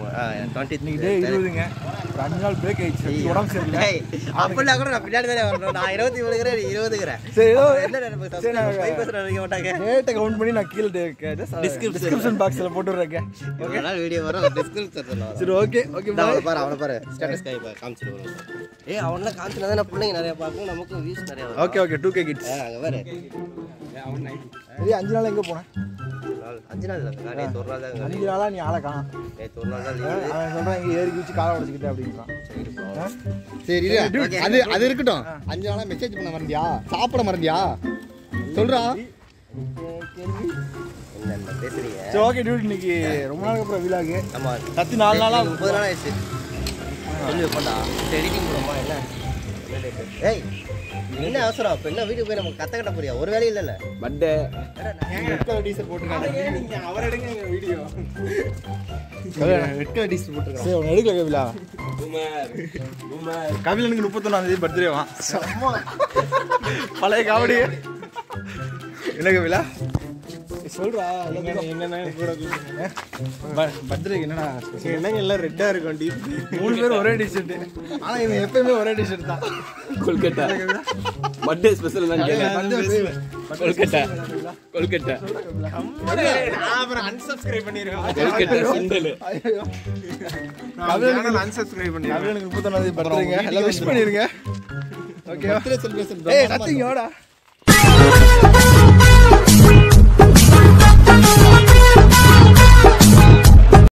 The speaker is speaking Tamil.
டுவெண்ட்டி இன்னைக்கு டே இருபதுங்க ஒரு அஞ்சு நாள் பிரேக் ஆயிடுச்சு உடம்பு சரியில்லை அப்படின்னா கூட நான் பின்னாடி தானே வரணும் நான் இருபத்தி மூணுக்கிறேன் நீ இருபதுக்கிறேன் சரி ஏதோ என்ன நினைப்பு சரி, நான் ஃபைவ் பர்சன்ட் நினைக்க மாட்டாங்க டேட்டை கவுண்ட் பண்ணி நான் கீழே டிஸ்கிரிப்ஷன் பாக்ஸில் போட்டு விட்றேன் ஒரு நாள் வீடியோ வரும் டிஸ்கிரிப்ஷன் சொல்லுவாங்க சரி ஓகே ஓகே இந்தா அவனை பாரு அவனை பாரு ஸ்டேட்டஸ் கை பாரு காமிச்சிட்டு ஏ அவன காமிச்சினா தான் பிள்ளைங்க நிறைய பார்க்கும் நமக்கு வியூஸ் நிறைய வரும் okay okay two K kids ஆ, அங்க பாரு சரி அஞ்சு நாள் எங்கே போனேன் நாள் அஞ்சு நாள் இல்லை நேற்று ஒரு நாள் தான் அஞ்சு நாளாக நீ ஆளை காணோம் நேற்று ஒரு நாள் தான் leave. அவன் சொல்கிறான் இங்கே ஏறி குச்சி காலை உடச்சிக்கிட்டே அப்படின்றான் சரி இரு. அது அது இருக்கட்டும் அஞ்சு நாளா மெசேஜ் பண்ண மறந்தியா சாப்பிட மறந்தியா சொல்றா என்னென்ன பேசுறீங்க சரி ஓகே டியூட் இன்னைக்கு ரொம்ப நாளுக்கு அப்புறம் விழாக்கு ஆமா கத்தி நாலு நாளா இன்னைக்கு முப்பது நாள் ஆயிடுச்சு சொல்லி வைப்போண்டா எடிட்டிங் போடுமா என்ன என்ன date? ஏய் என்ன அவசரம் இப்போ என்ன வீட்டுக்கு போய் நம்ம கத்த கட்ட போறியா ஒரு வேலையும் இல்லைல்ல பர்த்டே ரெட் கலர் டீசர் போட்டுருக்காங்க அவர் எடுங்க வீடியோ ரெட் கலர் டீசர் போட்டுருக்காங்க சரி உன்னை எடுக்கல கபிலா கபிலனுக்கு முப்பத்தொன்னாம் தேதி பர்த்டே வா பழைய காமெடி என்ன கபிலா சொல்றா என்னென்ன பர்த்டேக்கு என்னடா என்னங்க எல்லாம் ரெட்டா இருக்கும் டீ மூணு பேரும் ஒரே டிஷர்ட் ஆனா இவன் எப்பயுமே ஒரே டிஷர்ட் தான் கொல்கட்டா பர்த்டே ஸ்பெஷல் தான் கேட்டேன் கொல்கட்டா கொல்கட்டா அப்புறம் அன்சப்ஸ்கிரைப் பண்ணிருக்கேன் கொல்கட்டா சுண்டல் கபிலனுக்கு அன்சப்ஸ்கிரைப் பண்ணி கபிலனுக்கு முப்பத்தொன்னாம் தேதி பர்த்டேங்க எல்லாம் விஷ் பண்ணிருங்க ஓகேவா செலிப்ரேஷன் ஏய் நத்திங்க வாடா